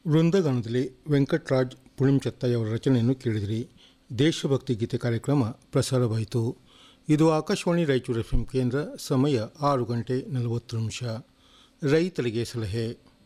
ವೃಂದಗಾನದಲ್ಲಿ ವೆಂಕಟರಾಜ್ ಪುಳಿಂಚತ್ತಯ್ಯ ಅವರ ರಚನೆಯನ್ನು ಕೇಳಿದಿರಿ ದೇಶಭಕ್ತಿ ಗೀತೆ ಕಾರ್ಯಕ್ರಮ ಪ್ರಸಾರವಾಯಿತು ಇದು ಆಕಾಶವಾಣಿ ರಾಯಚೂರು ಎಫ್ ಕೇಂದ್ರ ಸಮಯ ಆರು ಗಂಟೆ ನಲವತ್ತು ನಿಮಿಷ ರೈತರಿಗೆ ಸಲಹೆ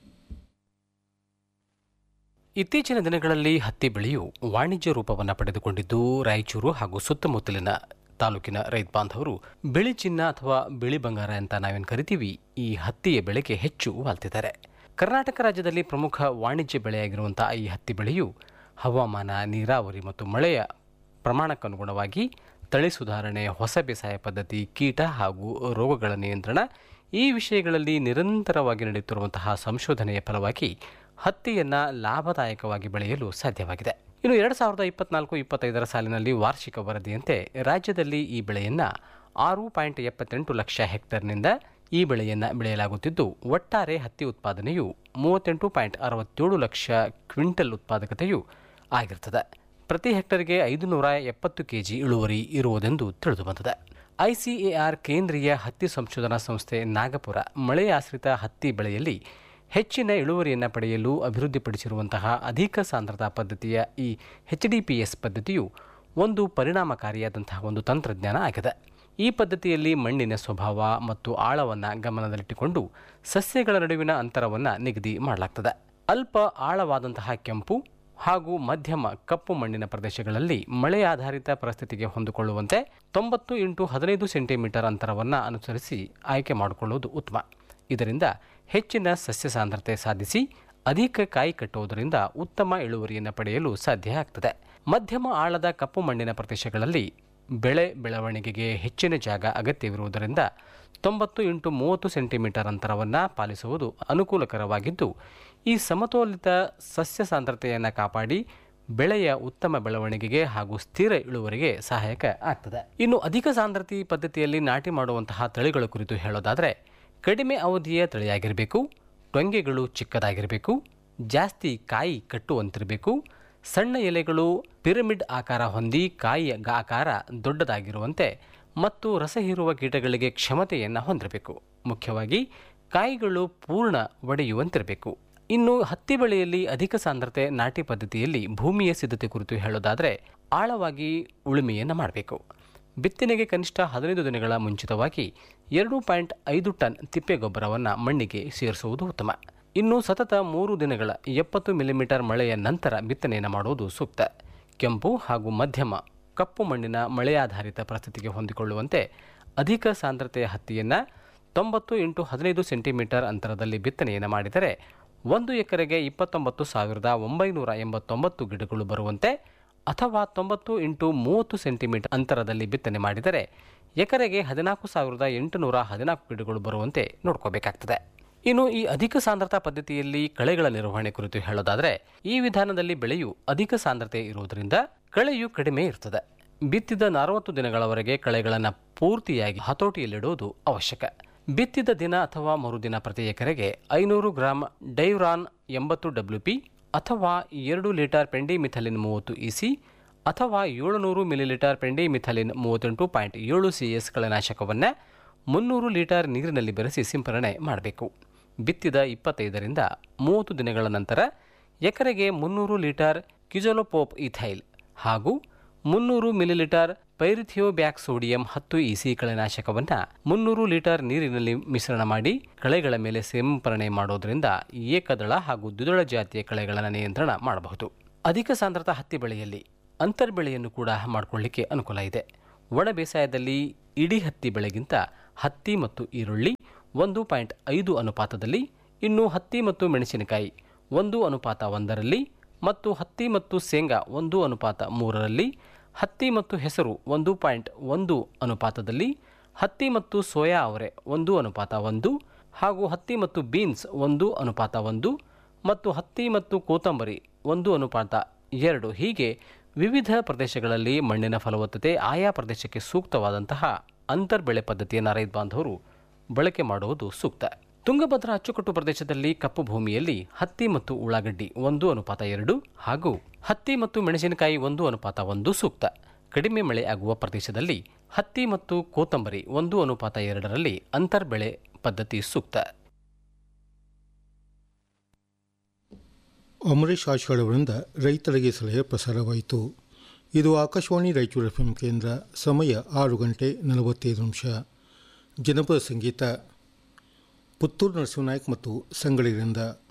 ಇತ್ತೀಚಿನ ದಿನಗಳಲ್ಲಿ ಹತ್ತಿ ಬೆಳೆಯು ವಾಣಿಜ್ಯ ರೂಪವನ್ನು ಪಡೆದುಕೊಂಡಿದ್ದು ರಾಯಚೂರು ಹಾಗೂ ಸುತ್ತಮುತ್ತಲಿನ ತಾಲೂಕಿನ ರೈತ ಬಾಂಧವರು ಬಿಳಿ ಚಿನ್ನ ಅಥವಾ ಬಿಳಿ ಬಂಗಾರ ಅಂತ ನಾವೇನು ಕರಿತೀವಿ ಈ ಹತ್ತಿಯ ಬೆಳೆಗೆ ಹೆಚ್ಚು ವಾಲ್ತಿದ್ದಾರೆ ಕರ್ನಾಟಕ ರಾಜ್ಯದಲ್ಲಿ ಪ್ರಮುಖ ವಾಣಿಜ್ಯ ಬೆಳೆಯಾಗಿರುವಂತಹ ಈ ಹತ್ತಿ ಬೆಳೆಯು ಹವಾಮಾನ ನೀರಾವರಿ ಮತ್ತು ಮಳೆಯ ಪ್ರಮಾಣಕ್ಕನುಗುಣವಾಗಿ ತಳಿ ಸುಧಾರಣೆ ಹೊಸ ಬೇಸಾಯ ಪದ್ಧತಿ ಕೀಟ ಹಾಗೂ ರೋಗಗಳ ನಿಯಂತ್ರಣ ಈ ವಿಷಯಗಳಲ್ಲಿ ನಿರಂತರವಾಗಿ ನಡೆಯುತ್ತಿರುವಂತಹ ಸಂಶೋಧನೆಯ ಫಲವಾಗಿ ಹತ್ತಿಯನ್ನು ಲಾಭದಾಯಕವಾಗಿ ಬೆಳೆಯಲು ಸಾಧ್ಯವಾಗಿದೆ ಇನ್ನು ಎರಡು ಸಾವಿರದ ಇಪ್ಪತ್ನಾಲ್ಕು ಇಪ್ಪತ್ತೈದರ ಸಾಲಿನಲ್ಲಿ ವಾರ್ಷಿಕ ವರದಿಯಂತೆ ರಾಜ್ಯದಲ್ಲಿ ಈ ಬೆಳೆಯನ್ನು ಆರು ಪಾಯಿಂಟ್ ಎಪ್ಪತ್ತೆಂಟು ಲಕ್ಷ ಹೆಕ್ಟರ್ನಿಂದ ಈ ಬೆಳೆಯನ್ನು ಬೆಳೆಯಲಾಗುತ್ತಿದ್ದು ಒಟ್ಟಾರೆ ಹತ್ತಿ ಉತ್ಪಾದನೆಯು ಮೂವತ್ತೆಂಟು ಪಾಯಿಂಟ್ ಅರವತ್ತೇಳು ಲಕ್ಷ ಕ್ವಿಂಟಲ್ ಉತ್ಪಾದಕತೆಯು ಆಗಿರ್ತದೆ ಪ್ರತಿ ಹೆಕ್ಟರ್ಗೆ ಐದು ನೂರ ಎಪ್ಪತ್ತು ಕೆಜಿ ಇಳುವರಿ ಇರುವುದೆಂದು ತಿಳಿದುಬಂದಿದೆ ಐಸಿಎಆರ್ ಕೇಂದ್ರೀಯ ಹತ್ತಿ ಸಂಶೋಧನಾ ಸಂಸ್ಥೆ ನಾಗಪುರ ಮಳೆ ಆಶ್ರಿತ ಹತ್ತಿ ಬೆಳೆಯಲ್ಲಿ ಹೆಚ್ಚಿನ ಇಳುವರಿಯನ್ನು ಪಡೆಯಲು ಅಭಿವೃದ್ಧಿಪಡಿಸಿರುವಂತಹ ಅಧಿಕ ಸಾಂದ್ರತಾ ಪದ್ಧತಿಯ ಈ ಎಚ್ ಡಿ ಪಿ ಎಸ್ ಪದ್ಧತಿಯು ಒಂದು ಪರಿಣಾಮಕಾರಿಯಾದಂತಹ ಒಂದು ತಂತ್ರಜ್ಞಾನ ಆಗಿದೆ ಈ ಪದ್ಧತಿಯಲ್ಲಿ ಮಣ್ಣಿನ ಸ್ವಭಾವ ಮತ್ತು ಆಳವನ್ನು ಗಮನದಲ್ಲಿಟ್ಟುಕೊಂಡು ಸಸ್ಯಗಳ ನಡುವಿನ ಅಂತರವನ್ನು ನಿಗದಿ ಮಾಡಲಾಗ್ತದೆ ಅಲ್ಪ ಆಳವಾದಂತಹ ಕೆಂಪು ಹಾಗೂ ಮಧ್ಯಮ ಕಪ್ಪು ಮಣ್ಣಿನ ಪ್ರದೇಶಗಳಲ್ಲಿ ಮಳೆ ಆಧಾರಿತ ಪರಿಸ್ಥಿತಿಗೆ ಹೊಂದಿಕೊಳ್ಳುವಂತೆ ತೊಂಬತ್ತು ಇಂಟು ಹದಿನೈದು ಸೆಂಟಿಮೀಟರ್ ಅಂತರವನ್ನು ಅನುಸರಿಸಿ ಆಯ್ಕೆ ಮಾಡಿಕೊಳ್ಳುವುದು ಉತ್ತಮ ಇದರಿಂದ ಹೆಚ್ಚಿನ ಸಸ್ಯ ಸಾಂದ್ರತೆ ಸಾಧಿಸಿ ಅಧಿಕ ಕಾಯಿ ಕಟ್ಟುವುದರಿಂದ ಉತ್ತಮ ಇಳುವರಿಯನ್ನು ಪಡೆಯಲು ಸಾಧ್ಯ ಆಗ್ತದೆ ಮಧ್ಯಮ ಆಳದ ಕಪ್ಪು ಮಣ್ಣಿನ ಪ್ರದೇಶಗಳಲ್ಲಿ ಬೆಳೆ ಬೆಳವಣಿಗೆಗೆ ಹೆಚ್ಚಿನ ಜಾಗ ಅಗತ್ಯವಿರುವುದರಿಂದ ತೊಂಬತ್ತು ಇಂಟು ಮೂವತ್ತು ಸೆಂಟಿಮೀಟರ್ ಅಂತರವನ್ನು ಪಾಲಿಸುವುದು ಅನುಕೂಲಕರವಾಗಿದ್ದು ಈ ಸಮತೋಲಿತ ಸಸ್ಯ ಸಾಂದ್ರತೆಯನ್ನು ಕಾಪಾಡಿ ಬೆಳೆಯ ಉತ್ತಮ ಬೆಳವಣಿಗೆಗೆ ಹಾಗೂ ಸ್ಥಿರ ಇಳುವರಿಗೆ ಸಹಾಯಕ ಆಗ್ತದೆ ಇನ್ನು ಅಧಿಕ ಸಾಂದ್ರತೆ ಪದ್ಧತಿಯಲ್ಲಿ ನಾಟಿ ಮಾಡುವಂತಹ ತಳಿಗಳ ಕುರಿತು ಹೇಳೋದಾದರೆ ಕಡಿಮೆ ಅವಧಿಯ ತಳಿಯಾಗಿರಬೇಕು ಟೊಂಗೆಗಳು ಚಿಕ್ಕದಾಗಿರಬೇಕು ಜಾಸ್ತಿ ಕಾಯಿ ಕಟ್ಟುವಂತಿರಬೇಕು ಸಣ್ಣ ಎಲೆಗಳು ಪಿರಮಿಡ್ ಆಕಾರ ಹೊಂದಿ ಕಾಯಿಯ ಆಕಾರ ದೊಡ್ಡದಾಗಿರುವಂತೆ ಮತ್ತು ರಸ ಹೀರುವ ಕೀಟಗಳಿಗೆ ಕ್ಷಮತೆಯನ್ನು ಹೊಂದಿರಬೇಕು ಮುಖ್ಯವಾಗಿ ಕಾಯಿಗಳು ಪೂರ್ಣ ಒಡೆಯುವಂತಿರಬೇಕು ಇನ್ನು ಹತ್ತಿ ಬೆಳೆಯಲ್ಲಿ ಅಧಿಕ ಸಾಂದ್ರತೆ ನಾಟಿ ಪದ್ಧತಿಯಲ್ಲಿ ಭೂಮಿಯ ಸಿದ್ಧತೆ ಕುರಿತು ಹೇಳೋದಾದರೆ ಆಳವಾಗಿ ಉಳುಮೆಯನ್ನು ಮಾಡಬೇಕು ಬಿತ್ತನೆಗೆ ಕನಿಷ್ಠ ಹದಿನೈದು ದಿನಗಳ ಮುಂಚಿತವಾಗಿ ಎರಡು ಪಾಯಿಂಟ್ ಐದು ಟನ್ ತಿಪ್ಪೆ ಗೊಬ್ಬರವನ್ನು ಮಣ್ಣಿಗೆ ಸೇರಿಸುವುದು ಉತ್ತಮ ಇನ್ನು ಸತತ ಮೂರು ದಿನಗಳ ಎಪ್ಪತ್ತು ಮಿಲಿಮೀಟರ್ ಮಳೆಯ ನಂತರ ಬಿತ್ತನೆಯನ್ನು ಮಾಡುವುದು ಸೂಕ್ತ ಕೆಂಪು ಹಾಗೂ ಮಧ್ಯಮ ಕಪ್ಪು ಮಣ್ಣಿನ ಮಳೆಯಾಧಾರಿತ ಪರಿಸ್ಥಿತಿಗೆ ಹೊಂದಿಕೊಳ್ಳುವಂತೆ ಅಧಿಕ ಸಾಂದ್ರತೆಯ ಹತ್ತಿಯನ್ನು ತೊಂಬತ್ತು ಇಂಟು ಹದಿನೈದು ಸೆಂಟಿಮೀಟರ್ ಅಂತರದಲ್ಲಿ ಬಿತ್ತನೆಯನ್ನು ಮಾಡಿದರೆ ಒಂದು ಎಕರೆಗೆ ಇಪ್ಪತ್ತೊಂಬತ್ತು ಸಾವಿರದ ಒಂಬೈನೂರ ಎಂಬತ್ತೊಂಬತ್ತು ಗಿಡಗಳು ಬರುವಂತೆ ಅಥವಾ ತೊಂಬತ್ತು ಇಂಟು ಮೂವತ್ತು ಸೆಂಟಿಮೀಟರ್ ಅಂತರದಲ್ಲಿ ಬಿತ್ತನೆ ಮಾಡಿದರೆ ಎಕರೆಗೆ ಹದಿನಾಲ್ಕು ಸಾವಿರದ ಎಂಟುನೂರ ಹದಿನಾಲ್ಕು ಗಿಡಗಳು ಬರುವಂತೆ ನೋಡ್ಕೋಬೇಕಾಗ್ತದೆ ಇನ್ನು ಈ ಅಧಿಕ ಸಾಂದ್ರತಾ ಪದ್ಧತಿಯಲ್ಲಿ ಕಳೆಗಳ ನಿರ್ವಹಣೆ ಕುರಿತು ಹೇಳೋದಾದರೆ ಈ ವಿಧಾನದಲ್ಲಿ ಬೆಳೆಯು ಅಧಿಕ ಸಾಂದ್ರತೆ ಇರುವುದರಿಂದ ಕಳೆಯು ಕಡಿಮೆ ಇರ್ತದೆ ಬಿತ್ತಿದ ನಲವತ್ತು ದಿನಗಳವರೆಗೆ ಕಳೆಗಳನ್ನು ಪೂರ್ತಿಯಾಗಿ ಹತೋಟಿಯಲ್ಲಿಡುವುದು ಅವಶ್ಯಕ ಬಿತ್ತಿದ ದಿನ ಅಥವಾ ಮರುದಿನ ಪ್ರತಿ ಎಕರೆಗೆ ಐನೂರು ಗ್ರಾಂ ಡೈವ್ರಾನ್ ಎಂಬತ್ತು ಡಬ್ಲ್ಯೂ ಪಿ ಅಥವಾ ಎರಡು ಲೀಟರ್ ಪೆಂಡಿಮಿಥಲಿನ್ ಮೂವತ್ತು ಇಸಿ ಅಥವಾ ಏಳುನೂರು ಮಿಲಿಲೀಟರ್ ಪೆಂಡಿಮಿಥಲಿನ್ ಮೂವತ್ತೆಂಟು ಪಾಯಿಂಟ್ ಏಳು ಸಿ ಎಸ್ ಕಳೆನಾಶಕವನ್ನು ಮುನ್ನೂರು ಲೀಟರ್ ನೀರಿನಲ್ಲಿ ಬೆರೆಸಿ ಸಿಂಪರಣೆ ಮಾಡಬೇಕು ಬಿತ್ತಿದ ಇಪ್ಪತ್ತೈದರಿಂದ ಮೂವತ್ತು ದಿನಗಳ ನಂತರ ಎಕರೆಗೆ ಮುನ್ನೂರು ಲೀಟರ್ ಕ್ಯುಜೊಲೋಪೋಪ್ ಇಥೈಲ್ ಹಾಗೂ ಮುನ್ನೂರು ಮಿಲಿಲೀಟರ್ ಪೈರಿಥಿಯೋಬ್ಯಾಕ್ ಸೋಡಿಯಂ ಹತ್ತು ಇಸಿ ಕಳೆನಾಶಕವನ್ನು ಮುನ್ನೂರು ಲೀಟರ್ ನೀರಿನಲ್ಲಿ ಮಿಶ್ರಣ ಮಾಡಿ ಕಳೆಗಳ ಮೇಲೆ ಸಿಂಪರಣೆ ಮಾಡೋದ್ರಿಂದ ಏಕದಳ ಹಾಗೂ ದ್ವಿದಳ ಜಾತಿಯ ಕಳೆಗಳನ್ನು ನಿಯಂತ್ರಣ ಮಾಡಬಹುದು ಅಧಿಕ ಸಾಂದ್ರತಾ ಹತ್ತಿ ಬೆಳೆಯಲ್ಲಿ ಅಂತರ್ಬೆಳೆಯನ್ನು ಕೂಡ ಮಾಡಿಕೊಳ್ಳಿಕ್ಕೆ ಅನುಕೂಲ ಇದೆ ಒಣ ಬೇಸಾಯದಲ್ಲಿ ಇಡೀ ಹತ್ತಿ ಬೆಳೆಗಿಂತ ಹತ್ತಿ ಮತ್ತು ಈರುಳ್ಳಿ ಒಂದು ಪಾಯಿಂಟ್ ಐದು ಅನುಪಾತದಲ್ಲಿ ಇನ್ನು ಹತ್ತಿ ಮತ್ತು ಮೆಣಸಿನಕಾಯಿ ಒಂದು ಅನುಪಾತ ಒಂದರಲ್ಲಿ ಮತ್ತು ಹತ್ತಿ ಮತ್ತು ಶೇಂಗಾ ಒಂದು ಅನುಪಾತ ಮೂರರಲ್ಲಿ ಹತ್ತಿ ಮತ್ತು ಹೆಸರು ಒಂದು ಪಾಯಿಂಟ್ ಒಂದು ಅನುಪಾತದಲ್ಲಿ ಹತ್ತಿ ಮತ್ತು ಸೋಯಾ ಅವರೆ ಒಂದು ಅನುಪಾತ ಒಂದು ಹಾಗೂ ಹತ್ತಿ ಮತ್ತು ಬೀನ್ಸ್ ಒಂದು ಅನುಪಾತ ಒಂದು ಮತ್ತು ಹತ್ತಿ ಮತ್ತು ಕೋತಂಬರಿ ಒಂದು ಅನುಪಾತ ಎರಡು ಹೀಗೆ ವಿವಿಧ ಪ್ರದೇಶಗಳಲ್ಲಿ ಮಣ್ಣಿನ ಫಲವತ್ತತೆ ಆಯಾ ಪ್ರದೇಶಕ್ಕೆ ಸೂಕ್ತವಾದಂತಹ ಅಂತರ್ಬೆಳೆ ಪದ್ಧತಿಯನ್ನು ರೈತ ಬಾಂಧವರು ಬಳಕೆ ಮಾಡುವುದು ಸೂಕ್ತ ತುಂಗಭದ್ರಾ ಅಚ್ಚುಕಟ್ಟು ಪ್ರದೇಶದಲ್ಲಿ ಕಪ್ಪು ಭೂಮಿಯಲ್ಲಿ ಹತ್ತಿ ಮತ್ತು ಉಳ್ಳಾಗಡ್ಡಿ ಒಂದು ಅನುಪಾತ ಎರಡು ಹಾಗೂ ಹತ್ತಿ ಮತ್ತು ಮೆಣಸಿನಕಾಯಿ ಒಂದು ಅನುಪಾತ ಒಂದು ಸೂಕ್ತ ಕಡಿಮೆ ಮಳೆ ಆಗುವ ಪ್ರದೇಶದಲ್ಲಿ ಹತ್ತಿ ಮತ್ತು ಕೋತಂಬರಿ ಒಂದು ಅನುಪಾತ ಎರಡರಲ್ಲಿ ಅಂತರ್ಬೆಳೆ ಪದ್ಧತಿ ಸೂಕ್ತ ಅಮರೇಶ್ ಆಶ್ವಾಡ್ ಅವರಿಂದ ರೈತರಿಗೆ ಸಲಹೆ ಪ್ರಸಾರವಾಯಿತು ಇದು ಆಕಾಶವಾಣಿ ರಾಯಚೂರು ಎಫ್ ಕೇಂದ್ರ ಸಮಯ ಆರು ಗಂಟೆ ನಲವತ್ತೈದು ನಿಮಿಷ ಜನಪದ ಸಂಗೀತ ಪುತ್ತೂರು ನರಸಿಂಹನಾಯಕ್ ಮತ್ತು ಸಂಗಳಿಗರಿಂದ